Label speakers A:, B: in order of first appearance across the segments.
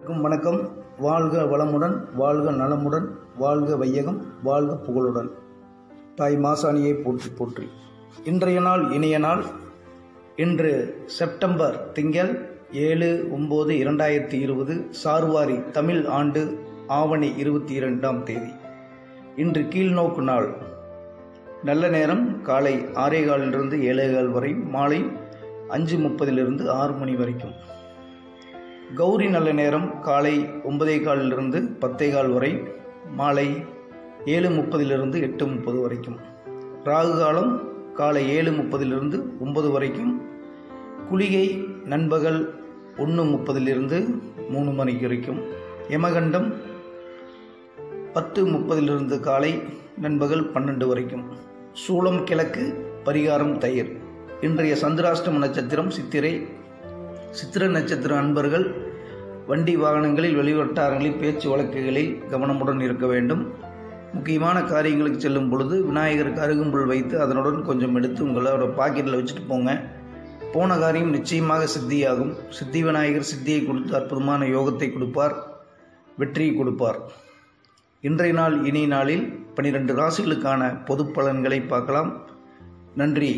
A: அனைவருக்கும் வணக்கம் வாழ்க வளமுடன் வாழ்க நலமுடன் வாழ்க வையகம் வாழ்க புகழுடன் தாய் மாசாணியை போற்றி போற்றி இன்றைய நாள் இனிய நாள் இன்று செப்டம்பர் திங்கள் ஏழு ஒம்பது இரண்டாயிரத்தி இருபது சார்வாரி தமிழ் ஆண்டு ஆவணி இருபத்தி இரண்டாம் தேதி இன்று கீழ்நோக்கு நாள் நல்ல நேரம் காலை ஆறே காலிலிருந்து ஏழே கால் வரை மாலை அஞ்சு முப்பதிலிருந்து ஆறு மணி வரைக்கும் கௌரி நல்ல நேரம் காலை ஒன்பதே காலிலிருந்து பத்தே கால் வரை மாலை ஏழு முப்பதிலிருந்து எட்டு முப்பது வரைக்கும் ராகு காலம் காலை ஏழு முப்பதிலிருந்து ஒன்பது வரைக்கும் குளிகை நண்பகல் ஒன்று முப்பதிலிருந்து மூணு மணிக்கு வரைக்கும் யமகண்டம் பத்து முப்பதிலிருந்து காலை நண்பகல் பன்னெண்டு வரைக்கும் சூளம் கிழக்கு பரிகாரம் தயிர் இன்றைய சந்திராஷ்டம நட்சத்திரம் சித்திரை சித்திர நட்சத்திர அன்பர்கள் வண்டி வாகனங்களில் வெளிவட்டாரங்களில் பேச்சு வழக்குகளில் கவனமுடன் இருக்க வேண்டும் முக்கியமான காரியங்களுக்கு செல்லும் பொழுது விநாயகருக்கு அருகும்புல் வைத்து அதனுடன் கொஞ்சம் எடுத்து உங்களோட பாக்கெட்டில் வச்சுட்டு போங்க போன காரியம் நிச்சயமாக சித்தியாகும் சித்தி விநாயகர் சித்தியை கொடுத்து அற்புதமான யோகத்தை கொடுப்பார் வெற்றியை கொடுப்பார் இன்றைய நாள் இனி நாளில் பனிரெண்டு ராசிகளுக்கான பொது பலன்களை பார்க்கலாம் நன்றி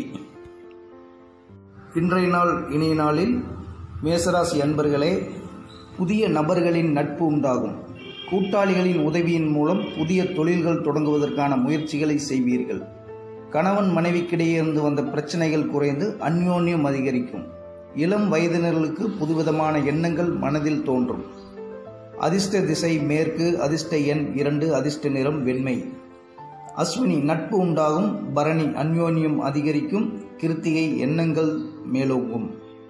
A: இன்றைய நாள் இனிய நாளில் மேசராசி அன்பர்களே புதிய நபர்களின் நட்பு உண்டாகும் கூட்டாளிகளின் உதவியின் மூலம் புதிய தொழில்கள் தொடங்குவதற்கான முயற்சிகளை செய்வீர்கள் கணவன் மனைவிக்கிடையே இருந்து வந்த பிரச்சனைகள் குறைந்து அந்யோன்யம் அதிகரிக்கும் இளம் வயதினர்களுக்கு புதுவிதமான எண்ணங்கள் மனதில் தோன்றும் அதிர்ஷ்ட திசை மேற்கு அதிர்ஷ்ட எண் இரண்டு அதிர்ஷ்ட நிறம் வெண்மை அஸ்வினி நட்பு உண்டாகும் பரணி அந்யோன்யம் அதிகரிக்கும் கிருத்திகை எண்ணங்கள் மேலோங்கும்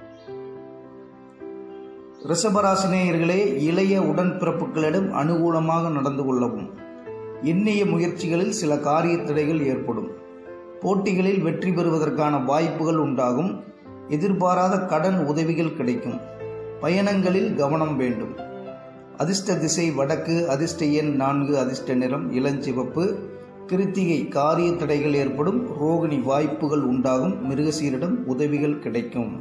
A: ரிஷபராசினேயர்களே இளைய உடன்பிறப்புகளிடம் அனுகூலமாக நடந்து கொள்ளவும் எண்ணிய முயற்சிகளில் சில காரிய தடைகள் ஏற்படும் போட்டிகளில் வெற்றி பெறுவதற்கான வாய்ப்புகள் உண்டாகும் எதிர்பாராத கடன் உதவிகள் கிடைக்கும் பயணங்களில் கவனம் வேண்டும் அதிர்ஷ்ட திசை வடக்கு அதிர்ஷ்ட எண் நான்கு அதிர்ஷ்ட நிறம் இளஞ்சிவப்பு கிருத்திகை காரிய தடைகள் ஏற்படும் ரோகிணி வாய்ப்புகள் உண்டாகும் மிருகசீரிடம் உதவிகள் கிடைக்கும்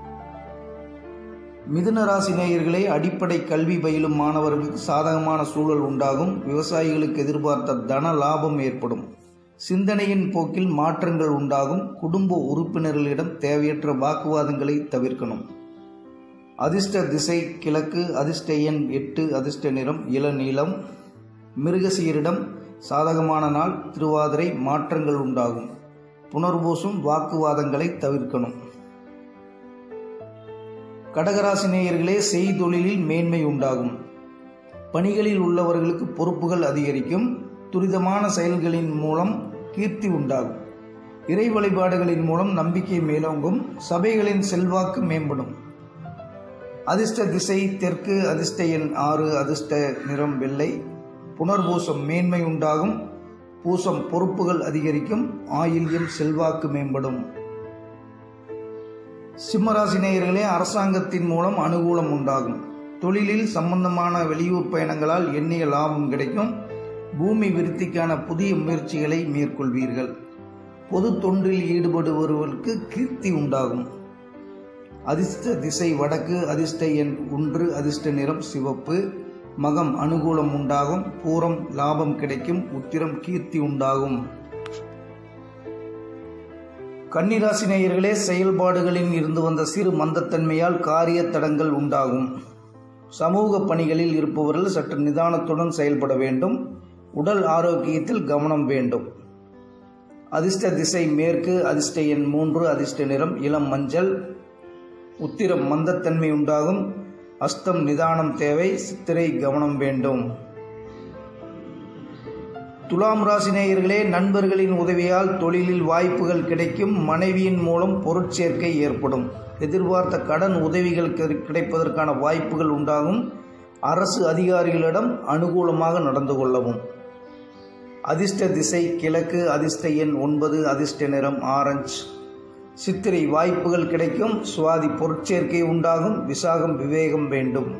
A: மிதுன ராசி நேயர்களே அடிப்படை கல்வி பயிலும் மாணவர்களுக்கு சாதகமான சூழல் உண்டாகும் விவசாயிகளுக்கு எதிர்பார்த்த தன லாபம் ஏற்படும் சிந்தனையின் போக்கில் மாற்றங்கள் உண்டாகும் குடும்ப உறுப்பினர்களிடம் தேவையற்ற வாக்குவாதங்களை தவிர்க்கணும் அதிர்ஷ்ட திசை கிழக்கு அதிர்ஷ்ட எண் எட்டு அதிர்ஷ்ட நிறம் இளநீளம் மிருகசீரிடம் சாதகமான நாள் திருவாதிரை மாற்றங்கள் உண்டாகும் புனர்பூசும் வாக்குவாதங்களை தவிர்க்கணும் கடகராசினேயர்களே செய்தொழிலில் மேன்மை உண்டாகும் பணிகளில் உள்ளவர்களுக்கு பொறுப்புகள் அதிகரிக்கும் துரிதமான செயல்களின் மூலம் கீர்த்தி உண்டாகும் இறை வழிபாடுகளின் மூலம் நம்பிக்கை மேலோங்கும் சபைகளின் செல்வாக்கு மேம்படும் அதிர்ஷ்ட திசை தெற்கு அதிர்ஷ்ட எண் ஆறு அதிர்ஷ்ட நிறம் வெள்ளை புனர்பூசம் மேன்மை உண்டாகும் பூசம் பொறுப்புகள் அதிகரிக்கும் ஆயில்யம் செல்வாக்கு மேம்படும் சிம்மராசினேயர்களே அரசாங்கத்தின் மூலம் அனுகூலம் உண்டாகும் தொழிலில் சம்பந்தமான வெளியூர் பயணங்களால் எண்ணிய லாபம் கிடைக்கும் பூமி விருத்திக்கான புதிய முயற்சிகளை மேற்கொள்வீர்கள் பொது தொண்டில் ஈடுபடுபவர்களுக்கு கீர்த்தி உண்டாகும் அதிர்ஷ்ட திசை வடக்கு அதிர்ஷ்ட எண் ஒன்று அதிர்ஷ்ட நிறம் சிவப்பு மகம் அனுகூலம் உண்டாகும் பூரம் லாபம் கிடைக்கும் உத்திரம் கீர்த்தி உண்டாகும் கன்னிராசி நேயர்களே செயல்பாடுகளில் இருந்து வந்த சிறு மந்தத்தன்மையால் காரிய தடங்கள் உண்டாகும் சமூக பணிகளில் இருப்பவர்கள் சற்று நிதானத்துடன் செயல்பட வேண்டும் உடல் ஆரோக்கியத்தில் கவனம் வேண்டும் அதிர்ஷ்ட திசை மேற்கு அதிர்ஷ்ட எண் மூன்று அதிர்ஷ்ட நிறம் இளம் மஞ்சள் உத்திரம் மந்தத்தன்மை உண்டாகும் அஸ்தம் நிதானம் தேவை சித்திரை கவனம் வேண்டும் துலாம் ராசினேயர்களே நண்பர்களின் உதவியால் தொழிலில் வாய்ப்புகள் கிடைக்கும் மனைவியின் மூலம் பொருட்சேர்க்கை ஏற்படும் எதிர்பார்த்த கடன் உதவிகள் கிடைப்பதற்கான வாய்ப்புகள் உண்டாகும் அரசு அதிகாரிகளிடம் அனுகூலமாக நடந்து கொள்ளவும் அதிர்ஷ்ட திசை கிழக்கு அதிர்ஷ்ட எண் ஒன்பது அதிர்ஷ்ட நிறம் ஆரஞ்சு சித்திரை வாய்ப்புகள் கிடைக்கும் சுவாதி பொருட்சேர்க்கை உண்டாகும் விசாகம் விவேகம் வேண்டும்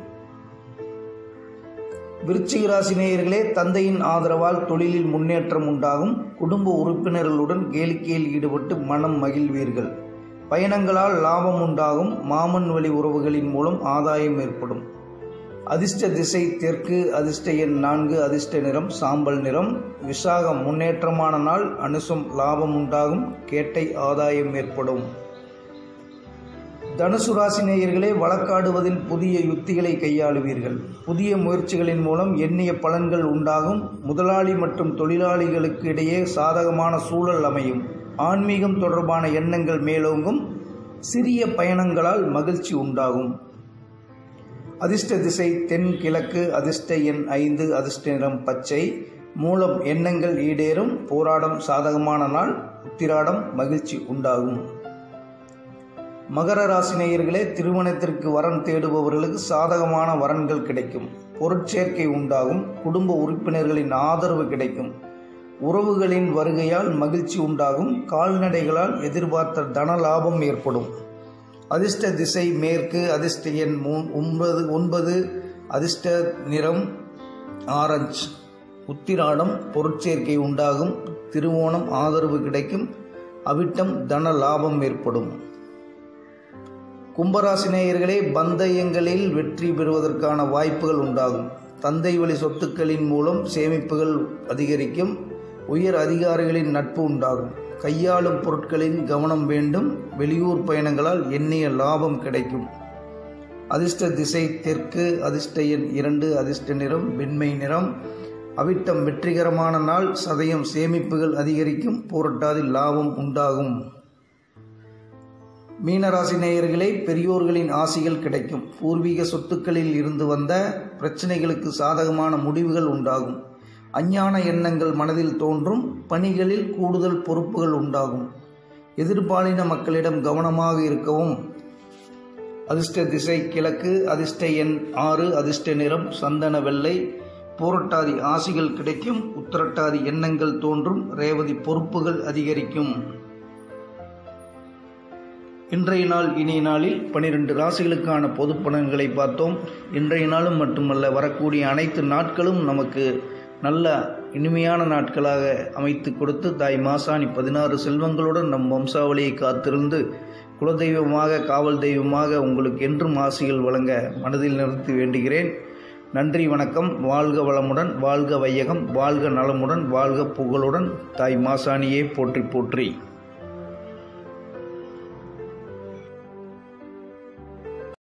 A: விருச்சிக ராசி நேயர்களே தந்தையின் ஆதரவால் தொழிலில் முன்னேற்றம் உண்டாகும் குடும்ப உறுப்பினர்களுடன் கேளிக்கையில் ஈடுபட்டு மனம் மகிழ்வீர்கள் பயணங்களால் லாபம் உண்டாகும் மாமன் வழி உறவுகளின் மூலம் ஆதாயம் ஏற்படும் அதிர்ஷ்ட திசை தெற்கு அதிர்ஷ்ட எண் நான்கு அதிர்ஷ்ட நிறம் சாம்பல் நிறம் விசாகம் முன்னேற்றமான நாள் அனுசம் லாபம் உண்டாகும் கேட்டை ஆதாயம் ஏற்படும் தனுசு ராசி நேயர்களே வழக்காடுவதில் புதிய யுத்திகளை கையாளுவீர்கள் புதிய முயற்சிகளின் மூலம் எண்ணிய பலன்கள் உண்டாகும் முதலாளி மற்றும் தொழிலாளிகளுக்கு இடையே சாதகமான சூழல் அமையும் ஆன்மீகம் தொடர்பான எண்ணங்கள் மேலோங்கும் சிறிய பயணங்களால் மகிழ்ச்சி உண்டாகும் அதிர்ஷ்ட திசை தென் கிழக்கு அதிர்ஷ்ட எண் ஐந்து அதிர்ஷ்ட நிறம் பச்சை மூலம் எண்ணங்கள் ஈடேறும் போராடம் சாதகமான நாள் உத்திராடம் மகிழ்ச்சி உண்டாகும் மகர ராசி நேயர்களே திருமணத்திற்கு வரன் தேடுபவர்களுக்கு சாதகமான வரன்கள் கிடைக்கும் பொருட்சேர்க்கை உண்டாகும் குடும்ப உறுப்பினர்களின் ஆதரவு கிடைக்கும் உறவுகளின் வருகையால் மகிழ்ச்சி உண்டாகும் கால்நடைகளால் எதிர்பார்த்த தன லாபம் ஏற்படும் அதிர்ஷ்ட திசை மேற்கு அதிர்ஷ்ட எண் மூ ஒன்பது ஒன்பது அதிர்ஷ்ட நிறம் ஆரஞ்சு உத்திராடம் பொருட்சேர்க்கை உண்டாகும் திருவோணம் ஆதரவு கிடைக்கும் அவிட்டம் தன லாபம் ஏற்படும் கும்பராசி நேயர்களே பந்தயங்களில் வெற்றி பெறுவதற்கான வாய்ப்புகள் உண்டாகும் தந்தை வழி சொத்துக்களின் மூலம் சேமிப்புகள் அதிகரிக்கும் உயர் அதிகாரிகளின் நட்பு உண்டாகும் கையாளும் பொருட்களின் கவனம் வேண்டும் வெளியூர் பயணங்களால் எண்ணிய லாபம் கிடைக்கும் அதிர்ஷ்ட திசை தெற்கு அதிர்ஷ்ட எண் இரண்டு அதிர்ஷ்ட நிறம் வெண்மை நிறம் அவிட்டம் வெற்றிகரமான நாள் சதயம் சேமிப்புகள் அதிகரிக்கும் போராட்டாதி லாபம் உண்டாகும் மீனராசி நேயர்களே பெரியோர்களின் ஆசிகள் கிடைக்கும் பூர்வீக சொத்துக்களில் இருந்து வந்த பிரச்சனைகளுக்கு சாதகமான முடிவுகள் உண்டாகும் அஞ்ஞான எண்ணங்கள் மனதில் தோன்றும் பணிகளில் கூடுதல் பொறுப்புகள் உண்டாகும் எதிர்பாலின மக்களிடம் கவனமாக இருக்கவும் அதிர்ஷ்ட திசை கிழக்கு அதிர்ஷ்ட எண் ஆறு அதிர்ஷ்ட நிறம் சந்தன வெள்ளை பூரட்டாதி ஆசிகள் கிடைக்கும் உத்திரட்டாதி எண்ணங்கள் தோன்றும் ரேவதி பொறுப்புகள் அதிகரிக்கும் இன்றைய நாள் இனிய நாளில் பனிரெண்டு ராசிகளுக்கான பொது பலன்களை பார்த்தோம் இன்றைய நாளும் மட்டுமல்ல வரக்கூடிய அனைத்து நாட்களும் நமக்கு நல்ல இனிமையான நாட்களாக அமைத்து கொடுத்து தாய் மாசாணி பதினாறு செல்வங்களுடன் நம் வம்சாவளியை காத்திருந்து குலதெய்வமாக காவல் தெய்வமாக உங்களுக்கு என்றும் ஆசிகள் வழங்க மனதில் நிறுத்தி வேண்டுகிறேன் நன்றி வணக்கம் வாழ்க வளமுடன் வாழ்க வையகம் வாழ்க நலமுடன் வாழ்க புகழுடன் தாய் மாசாணியே போற்றி போற்றி